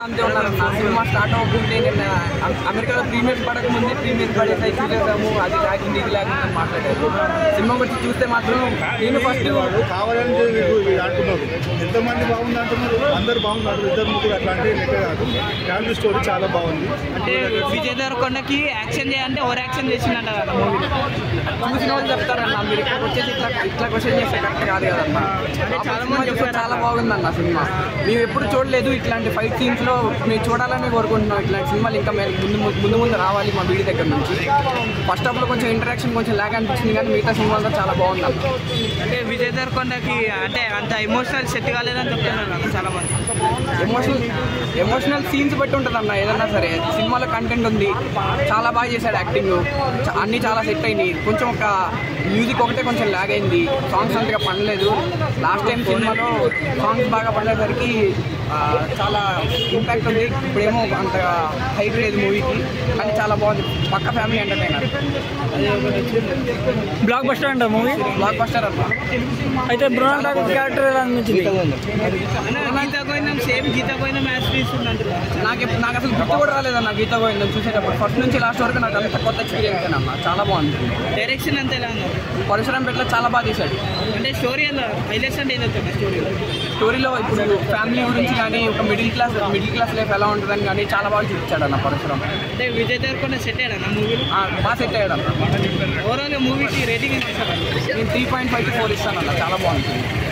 అంతే ఉన్నారన్న cinema start అవుతుంటే నేను అ- అమెరికాలో ప్రీమియర్ పడక ముందే ప్రీమియర్ పడేసి చూసేసాము అది లాగింది ఇది లాగింది అని మాట్లాడారు సినిమా వచ్చి చూస్తే మాత్రం నేను ఫస్ట్ వాళ్ళు కావాలని వీళ్ళు వీళ్ళు అంటున్నారు ఎంతమంది బాగుంది అంటున్నారు అందరు బాగున్నారు ఇద్దరు ముగ్గురు అట్లాంటి లెక్క కాదు ఫ్యామిలీ స్టోరీ చాలా బాగుంది అంటే విజయ్ దేవరకొండకి యాక్షన్ చేయాలంటే ఓవర్ యాక్షన్ చేసిందంట కదా మూవీ చూసిన వాళ్ళు చెప్తారన్న మీరు ఇక్కడికి వచ్చేసి ఇట్లా ఇట్లా క్వశ్చన్ చేస్తే కరెక్ట్ కాదు కదన్న అంటే చాలా సినిమా మంది చూస్తే చెప్పారు చాలా బాగుందన్న సినిమా మేము ఎప్పుడు చూడలేదు ఇట్లాంటి ఫైట్ సీన్స్ లో మేము చూడాలని కోరుకుంటున్నాం ఇట్లాంటి సినిమాలు ఇంకా మేము ముందు ముందు ముందు రావాలి మా వీడి దగ్గర నుంచి ఫస్ట్ హాఫ్ లో కొంచెం ఇంటరాక్షన్ కొంచెం లాగ్ అనిపించింది కానీ మిగతా సినిమాలో చాలా బాగుందన్న అంటే విజయ్ దేవరకొండకి అంటే అంత ఎమోషనల్ సెట్ కాలేదని చెప్తున్నారు నాకు చాలా మంది ఎమోషనల్ ఎమోషనల్ సీన్స్ బట్టి ఉంటుంది అన్న ఏదన్నా సరే సినిమాలో కంటెంట్ ఉంది చాలా బాగా చేశాడు యాక్టింగ్ అన్నీ చాలా సెట్ అయినాయి కొంచెం ఒక మ్యూజిక్ ఒకటే కొంచెం లాగ్ అయింది సాంగ్స్ అంతగా పడలేదు లాస్ట్ టైం సినిమాలో సాంగ్స్ బాగా పడేసరికి ఆ, చాలా ఇంపాక్ట్ ఉంది ఇప్పుడేమో అంతగా హైప్ లేదు మూవీకి కానీ చాలా బాగుంది పక్క ఫ్యామిలీ ఎంటర్టైనర్ బ్లాక్ బస్టర్ అంట మూవీ బ్లాక్ బస్టర్ అన్న అయితే బృణాల్ ఠాకూర్ క్యారెక్టర్ ఎలా అనిపించింది గీతా గోవిందం సేమ్ గీతా గోవిందం మ్యాచ్ తీసుకుంటారు నాకు ఎప్పుడు- నాకు అసలు గుర్తు కూడా రాలేదన్న గీత గోవిందం చూసేటప్పుడు ఫస్ట్ నుంచి లాస్ట్ వరకు నాకు అంత కొత్త ఎక్స్పీరియన్స్ అన్న చాలా బాగుంది డైరెక్షన్ అంతా ఎలా ఉన్నారు పరశురాం పెట్ల చాలా బాగా తీశాడు అంటే స్టోరీ ఎలా హైలైట్స్ అంటే ఏదో స్టోరీ స్టోరీలో ఇప్పుడు ఫ్యామిలీ గురించి కానీ ఒక middle class middle class life ఎలా ఉంటుందని కానీ చాలా బాగా చూపించాడు అన్న పరశురాం అంటే విజయ్ దేవరకొండ సెట్ అయ్యాడు అన్న మూవీలో ఆ, బాగా సెట్ అయ్యాడు అన్న ఓవరాల్ మూవీకి రేటింగ్ ఎంత ఇస్తారు నేను three point five to four ఇస్తాను అన్న చాలా బాగుంటుంది